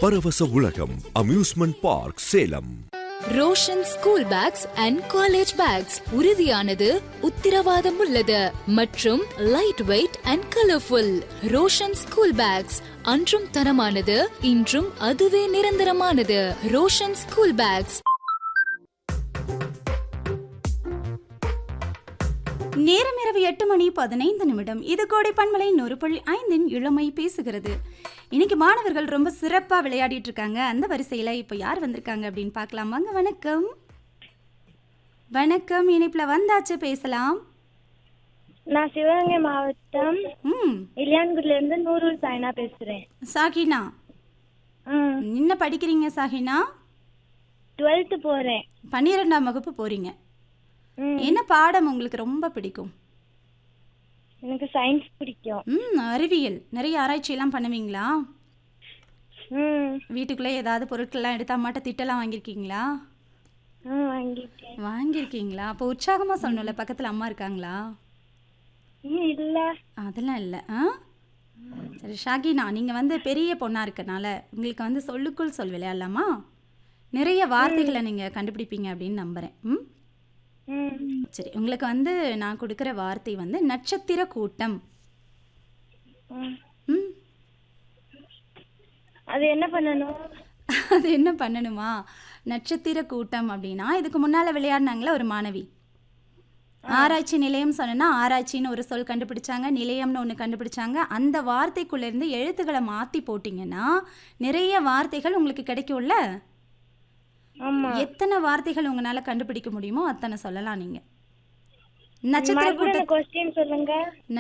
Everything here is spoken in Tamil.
பரவச உலகம் amusement park Salem Roshan school bags and college bags உறுதியானது உத்திரவாதம் உள்ளது மற்றும் light weight and colourful Roshan school bags அன்றும் தரமானது இன்றும் அதுவே நிரந்தரமானது ரோஷன் ஸ்கூல் பேக்ஸ் நேரம் இரவு எட்டு மணி பதினைந்து நிமிடம் இது கோடை பண்பலை நூறு புள்ளி ஐந்தின் இளமை பேசுகிறது இன்னைக்கு மாணவர்கள் ரொம்ப சிறப்பா விளையாடிட்டு இருக்காங்க அந்த வரிசையில இப்போ யார் வந்திருக்காங்க அப்படின்னு பார்க்கலாம் வாங்க வணக்கம் வணக்கம் இணைப்புல வந்தாச்சு பேசலாம் நான் சிவகங்கை மாவட்டம் ம் இளையான்குடில இருந்து நூறுல் சாய்னா பேசுறேன் சாகினா ம் என்ன படிக்கிறீங்க சாகினா டுவெல்த்து போறேன் பன்னிரெண்டாம் வகுப்பு போறீங்க ம் என்ன பாடம் உங்களுக்கு ரொம்ப பிடிக்கும் எனக்கு சயின்ஸ் பிடிக்கும் ம் அறிவியல் நிறைய ஆராய்ச்சியெல்லாம் பண்ணுவீங்களா ம் வீட்டுக்குள்ளே ஏதாவது பொருட்கள்லாம் எடுத்து அம்மாட்ட திட்டலாம் வாங்கியிருக்கீங்களா ம் வாங்கிட்டேன் வாங்கியிருக்கீங்களா அப்போ உற்சாகமாக சொல்லணும்ல பக்கத்தில் அம்மா இருக்காங்களா ம் இல்ல அதெல்லாம் இல்லை ஆ சரி ஷாகினா நீங்கள் வந்து பெரிய பொண்ணாக இருக்கனால உங்களுக்கு வந்து சொல்லுக்குள் சொல் விளையாடலாமா நிறைய வார்த்தைகளை நீங்கள் கண்டுபிடிப்பீங்க அப்படின்னு நம்புகிறேன் ம் ம் சரி உங்களுக்கு வந்து நான் கொடுக்குற வார்த்தை வந்து நட்சத்திர கூட்டம் ம். ம் அது என்ன பண்ணணும் அது என்ன பண்ணணுமா நட்சத்திர கூட்டம் அப்படின்னா இதுக்கு முன்னால் விளையாடினாங்களே ஒரு மாணவி ஆராய்ச்சி நிலையம் சொன்னா ஆராய்ச்சின்னு ஒரு சொல் கண்டுபிடிச்சாங்க நிலையம்னு ஒன்று கண்டுபிடிச்சாங்க அந்த வார்த்தைக்குள்ள இருந்து எழுத்துக்களை மாற்றி போட்டிங்கன்னா நிறைய வார்த்தைகள் உங்களுக்கு கிடைக்கும்ல ஆமா எத்தனை வார்த்தைகள் உங்களால் கண்டுபிடிக்க முடியுமோ அத்தனை சொல்லலாம் நீங்கள் நட்சத்திர கூட்ட மறுபடியும் கொஸ்டின் சொல்லுங்க